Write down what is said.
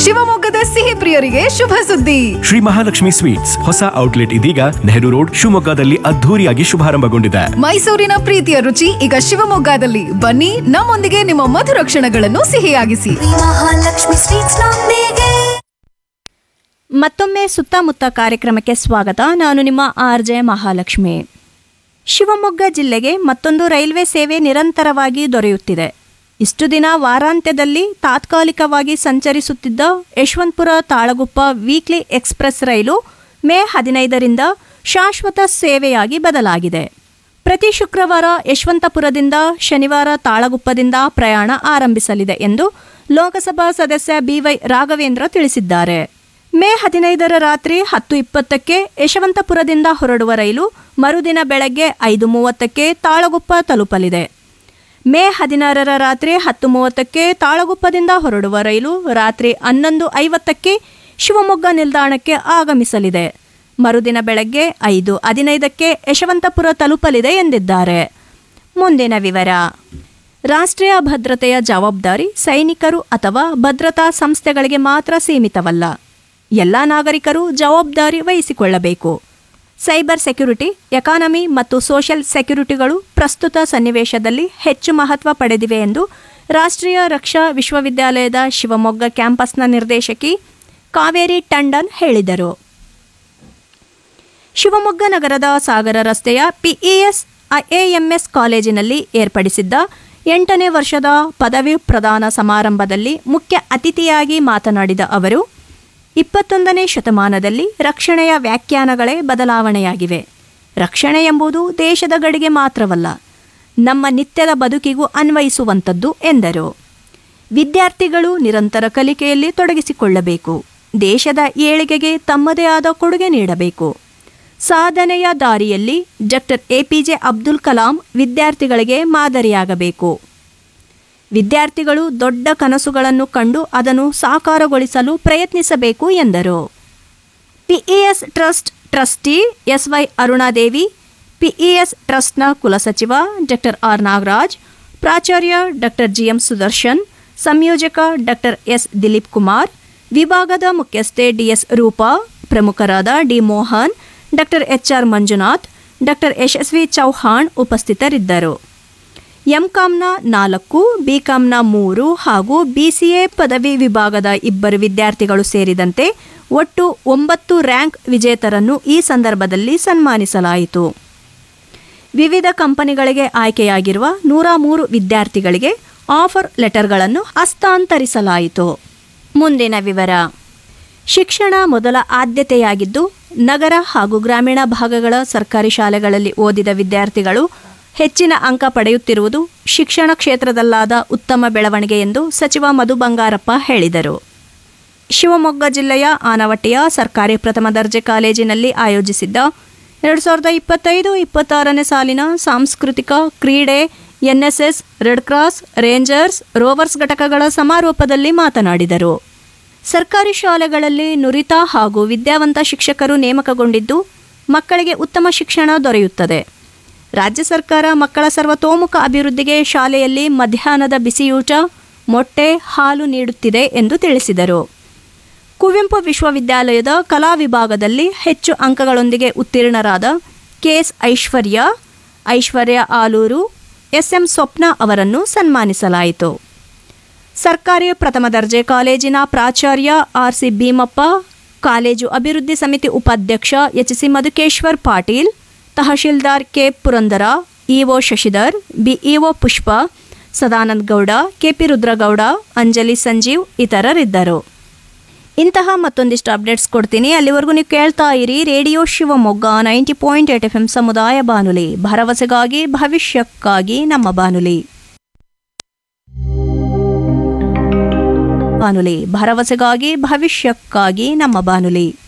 ಶಿವಮೊಗ್ಗದ ಸಿಹಿ ಪ್ರಿಯರಿಗೆ ಶುಭ ಸುದ್ದಿ ಶ್ರೀ ಮಹಾಲಕ್ಷ್ಮಿ ಸ್ವೀಟ್ಸ್ ಹೊಸ ಔಟ್ಲೆಟ್ ಇದೀಗ ನೆಹರು ರೋಡ್ ಶಿವಮೊಗ್ಗದಲ್ಲಿ ಅದ್ಧೂರಿಯಾಗಿ ಶುಭಾರಂಭಗೊಂಡಿದೆ ಮೈಸೂರಿನ ಪ್ರೀತಿಯ ರುಚಿ ಈಗ ಶಿವಮೊಗ್ಗದಲ್ಲಿ ಬನ್ನಿ ನಮ್ಮೊಂದಿಗೆ ನಿಮ್ಮ ಮಧುರ ಕ್ಷಣಗಳನ್ನು ಸಿಹಿಯಾಗಿಸಿ ಮಹಾಲಕ್ಷ್ಮಿ ಸ್ವೀಟ್ಸ್ ನೊಂದಿಗೆ ಮತ್ತೊಮ್ಮೆ ಸುತ್ತಮುತ್ತ ಕಾರ್ಯಕ್ರಮಕ್ಕೆ ಸ್ವಾಗತ ನಾನು ನಿಮ್ಮ ಆರ್ ಜೆ ಮಹಾಲಕ್ಷ್ಮಿ ಶಿವಮೊಗ್ಗ ಜಿಲ್ಲೆಗೆ ಮತ್ತೊಂದು ರೈಲ್ವೆ ಸೇವೆ ನಿರಂತರವಾಗಿ ದೊರೆಯುತ್ತಿದೆ ಇಷ್ಟು ದಿನ ವಾರಾಂತ್ಯದಲ್ಲಿ ತಾತ್ಕಾಲಿಕವಾಗಿ ಸಂಚರಿಸುತ್ತಿದ್ದ ಯಶವಂತಪುರ ತಾಳಗುಪ್ಪ ವೀಕ್ಲಿ ಎಕ್ಸ್ಪ್ರೆಸ್ ರೈಲು ಮೇ ಹದಿನೈದರಿಂದ ಶಾಶ್ವತ ಸೇವೆಯಾಗಿ ಬದಲಾಗಿದೆ ಪ್ರತಿ ಶುಕ್ರವಾರ ಯಶವಂತಪುರದಿಂದ ಶನಿವಾರ ತಾಳಗುಪ್ಪದಿಂದ ಪ್ರಯಾಣ ಆರಂಭಿಸಲಿದೆ ಎಂದು ಲೋಕಸಭಾ ಸದಸ್ಯ ಬಿವೈ ರಾಘವೇಂದ್ರ ತಿಳಿಸಿದ್ದಾರೆ ಮೇ ಹದಿನೈದರ ರಾತ್ರಿ ಹತ್ತು ಇಪ್ಪತ್ತಕ್ಕೆ ಯಶವಂತಪುರದಿಂದ ಹೊರಡುವ ರೈಲು ಮರುದಿನ ಬೆಳಗ್ಗೆ ಐದು ಮೂವತ್ತಕ್ಕೆ ತಾಳಗುಪ್ಪ ತಲುಪಲಿದೆ ಮೇ ಹದಿನಾರರ ರಾತ್ರಿ ಹತ್ತು ಮೂವತ್ತಕ್ಕೆ ತಾಳಗುಪ್ಪದಿಂದ ಹೊರಡುವ ರೈಲು ರಾತ್ರಿ ಹನ್ನೊಂದು ಐವತ್ತಕ್ಕೆ ಶಿವಮೊಗ್ಗ ನಿಲ್ದಾಣಕ್ಕೆ ಆಗಮಿಸಲಿದೆ ಮರುದಿನ ಬೆಳಗ್ಗೆ ಐದು ಹದಿನೈದಕ್ಕೆ ಯಶವಂತಪುರ ತಲುಪಲಿದೆ ಎಂದಿದ್ದಾರೆ ಮುಂದಿನ ವಿವರ ರಾಷ್ಟ್ರೀಯ ಭದ್ರತೆಯ ಜವಾಬ್ದಾರಿ ಸೈನಿಕರು ಅಥವಾ ಭದ್ರತಾ ಸಂಸ್ಥೆಗಳಿಗೆ ಮಾತ್ರ ಸೀಮಿತವಲ್ಲ ಎಲ್ಲ ನಾಗರಿಕರು ಜವಾಬ್ದಾರಿ ವಹಿಸಿಕೊಳ್ಳಬೇಕು ಸೈಬರ್ ಸೆಕ್ಯುರಿಟಿ ಎಕಾನಮಿ ಮತ್ತು ಸೋಷಿಯಲ್ ಸೆಕ್ಯುರಿಟಿಗಳು ಪ್ರಸ್ತುತ ಸನ್ನಿವೇಶದಲ್ಲಿ ಹೆಚ್ಚು ಮಹತ್ವ ಪಡೆದಿವೆ ಎಂದು ರಾಷ್ಟ್ರೀಯ ರಕ್ಷಾ ವಿಶ್ವವಿದ್ಯಾಲಯದ ಶಿವಮೊಗ್ಗ ಕ್ಯಾಂಪಸ್ನ ನಿರ್ದೇಶಕಿ ಕಾವೇರಿ ಟಂಡನ್ ಹೇಳಿದರು ಶಿವಮೊಗ್ಗ ನಗರದ ಸಾಗರ ರಸ್ತೆಯ ಪಿಇಎಸ್ ಐಎಎಂಎಸ್ ಕಾಲೇಜಿನಲ್ಲಿ ಏರ್ಪಡಿಸಿದ್ದ ಎಂಟನೇ ವರ್ಷದ ಪದವಿ ಪ್ರದಾನ ಸಮಾರಂಭದಲ್ಲಿ ಮುಖ್ಯ ಅತಿಥಿಯಾಗಿ ಮಾತನಾಡಿದ ಅವರು ಇಪ್ಪತ್ತೊಂದನೇ ಶತಮಾನದಲ್ಲಿ ರಕ್ಷಣೆಯ ವ್ಯಾಖ್ಯಾನಗಳೇ ಬದಲಾವಣೆಯಾಗಿವೆ ರಕ್ಷಣೆ ಎಂಬುದು ದೇಶದ ಗಡಿಗೆ ಮಾತ್ರವಲ್ಲ ನಮ್ಮ ನಿತ್ಯದ ಬದುಕಿಗೂ ಅನ್ವಯಿಸುವಂಥದ್ದು ಎಂದರು ವಿದ್ಯಾರ್ಥಿಗಳು ನಿರಂತರ ಕಲಿಕೆಯಲ್ಲಿ ತೊಡಗಿಸಿಕೊಳ್ಳಬೇಕು ದೇಶದ ಏಳಿಗೆಗೆ ತಮ್ಮದೇ ಆದ ಕೊಡುಗೆ ನೀಡಬೇಕು ಸಾಧನೆಯ ದಾರಿಯಲ್ಲಿ ಡಾಕ್ಟರ್ ಎಪಿಜೆ ಅಬ್ದುಲ್ ಕಲಾಂ ವಿದ್ಯಾರ್ಥಿಗಳಿಗೆ ಮಾದರಿಯಾಗಬೇಕು ವಿದ್ಯಾರ್ಥಿಗಳು ದೊಡ್ಡ ಕನಸುಗಳನ್ನು ಕಂಡು ಅದನ್ನು ಸಾಕಾರಗೊಳಿಸಲು ಪ್ರಯತ್ನಿಸಬೇಕು ಎಂದರು PES trust trustee S Y Arunadevi PES ಟ್ರಸ್ಟ್ನ ಕುಲಸಚಿವ ಡಾಕ್ಟರ್ ಆರ್ ನಾಗರಾಜ್ ಪ್ರಾಚಾರ್ಯ ಡಾಕ್ಟರ್ ಜಿಎಂ ಸುದರ್ಶನ್ ಸಂಯೋಜಕ ಡಾಕ್ಟರ್ ಎಸ್ ದಿಲೀಪ್ ಕುಮಾರ್ ವಿಭಾಗದ ಮುಖ್ಯಸ್ಥೆ ಡಿಎಸ್ ರೂಪಾ ಪ್ರಮುಖರಾದ D Mohan doctor H R Manjunath doctor Yashasvi Chauhan ಉಪಸ್ಥಿತರಿದ್ದರು ಎಂಕಾಮ್ನ ನಾಲ್ಕು ಬಿಕಾಮ್ನ ಮೂರು ಹಾಗೂ ಬಿಸಿಎ ಪದವಿ ವಿಭಾಗದ ಇಬ್ಬರು ವಿದ್ಯಾರ್ಥಿಗಳು ಸೇರಿದಂತೆ ಒಟ್ಟು ಒಂಬತ್ತು ರ್ಯಾಂಕ್ ವಿಜೇತರನ್ನು ಈ ಸಂದರ್ಭದಲ್ಲಿ ಸನ್ಮಾನಿಸಲಾಯಿತು ವಿವಿಧ ಕಂಪನಿಗಳಿಗೆ ಆಯ್ಕೆಯಾಗಿರುವ ನೂರ ಮೂರು ವಿದ್ಯಾರ್ಥಿಗಳಿಗೆ ಆಫರ್ ಲೆಟರ್ಗಳನ್ನು ಹಸ್ತಾಂತರಿಸಲಾಯಿತು ಮುಂದಿನ ವಿವರ ಶಿಕ್ಷಣ ಮೊದಲ ಆದ್ಯತೆಯಾಗಿದ್ದು ನಗರ ಹಾಗೂ ಗ್ರಾಮೀಣ ಭಾಗಗಳ ಸರ್ಕಾರಿ ಶಾಲೆಗಳಲ್ಲಿ ಓದಿದ ವಿದ್ಯಾರ್ಥಿಗಳು ಹೆಚ್ಚಿನ ಅಂಕ ಪಡೆಯುತ್ತಿರುವುದು ಶಿಕ್ಷಣ ಕ್ಷೇತ್ರದಲ್ಲಾದ ಉತ್ತಮ ಬೆಳವಣಿಗೆ ಎಂದು ಸಚಿವ ಮಧು ಬಂಗಾರಪ್ಪ ಹೇಳಿದರು ಶಿವಮೊಗ್ಗ ಜಿಲ್ಲೆಯ ಆನವಟ್ಟಿಯ ಸರ್ಕಾರಿ ಪ್ರಥಮ ದರ್ಜೆ ಕಾಲೇಜಿನಲ್ಲಿ ಆಯೋಜಿಸಿದ್ದ ಎರಡು ಸಾವಿರದ ಇಪ್ಪತ್ತೈದು ಇಪ್ಪತ್ತಾರನೇ ಸಾಲಿನ ಸಾಂಸ್ಕೃತಿಕ ಕ್ರೀಡೆ NSS red cross rangers rovers ಘಟಕಗಳ ಸಮಾರೋಪದಲ್ಲಿ ಮಾತನಾಡಿದರು ಸರ್ಕಾರಿ ಶಾಲೆಗಳಲ್ಲಿ ನುರಿತ ಹಾಗೂ ವಿದ್ಯಾವಂತ ಶಿಕ್ಷಕರು ನೇಮಕಗೊಂಡಿದ್ದು ಮಕ್ಕಳಿಗೆ ಉತ್ತಮ ಶಿಕ್ಷಣ ದೊರೆಯುತ್ತದೆ ರಾಜ್ಯ ಸರ್ಕಾರ ಮಕ್ಕಳ ಸರ್ವತೋಮುಖ ಅಭಿವೃದ್ಧಿಗೆ ಶಾಲೆಯಲ್ಲಿ ಮಧ್ಯಾಹ್ನದ ಬಿಸಿಯೂಟ ಮೊಟ್ಟೆ ಹಾಲು ನೀಡುತ್ತಿದೆ ಎಂದು ತಿಳಿಸಿದರು ಕುವೆಂಪು ವಿಶ್ವವಿದ್ಯಾಲಯದ ಕಲಾ ವಿಭಾಗದಲ್ಲಿ ಹೆಚ್ಚು ಅಂಕಗಳೊಂದಿಗೆ ಉತ್ತೀರ್ಣರಾದ ಕೆಎಸ್ ಐಶ್ವರ್ಯ ಐಶ್ವರ್ಯ ಆಲೂರು ಎಸ್ಎಂ ಸ್ವಪ್ನ ಅವರನ್ನು ಸನ್ಮಾನಿಸಲಾಯಿತು ಸರ್ಕಾರಿ ಪ್ರಥಮ ದರ್ಜೆ ಕಾಲೇಜಿನ ಪ್ರಾಚಾರ್ಯ ಆರ್ ಸಿ ಭೀಮಪ್ಪ ಕಾಲೇಜು ಅಭಿವೃದ್ಧಿ ಸಮಿತಿ ಉಪಾಧ್ಯಕ್ಷ H C Madhukeshwar Patil tahsildar K Purandara EO Shashidhar BEO Pushpa Sadananda Gowda KP Rudragowda Anjali Sanjeev ಇತರರಿದ್ದರು ಇಂತಹ ಮತ್ತೊಂದಿಷ್ಟು ಅಪ್ಡೇಟ್ಸ್ ಕೊಡ್ತೀನಿ ಅಲ್ಲಿವರೆಗೂ ನೀವು ಕೇಳ್ತಾ ಇರಿ radio Shivamogga ninety point eight F M ಸಮುದಾಯ ಬಾನುಲಿ ಭರವಸೆಗಾಗಿ ಭವಿಷ್ಯಕ್ಕಾಗಿ ನಮ್ಮ ಬಾನುಲಿ ಬಾನುಲಿ ಭರವಸೆಗಾಗಿ ಭವಿಷ್ಯಕ್ಕಾಗಿ ನಮ್ಮ ಬಾನುಲಿ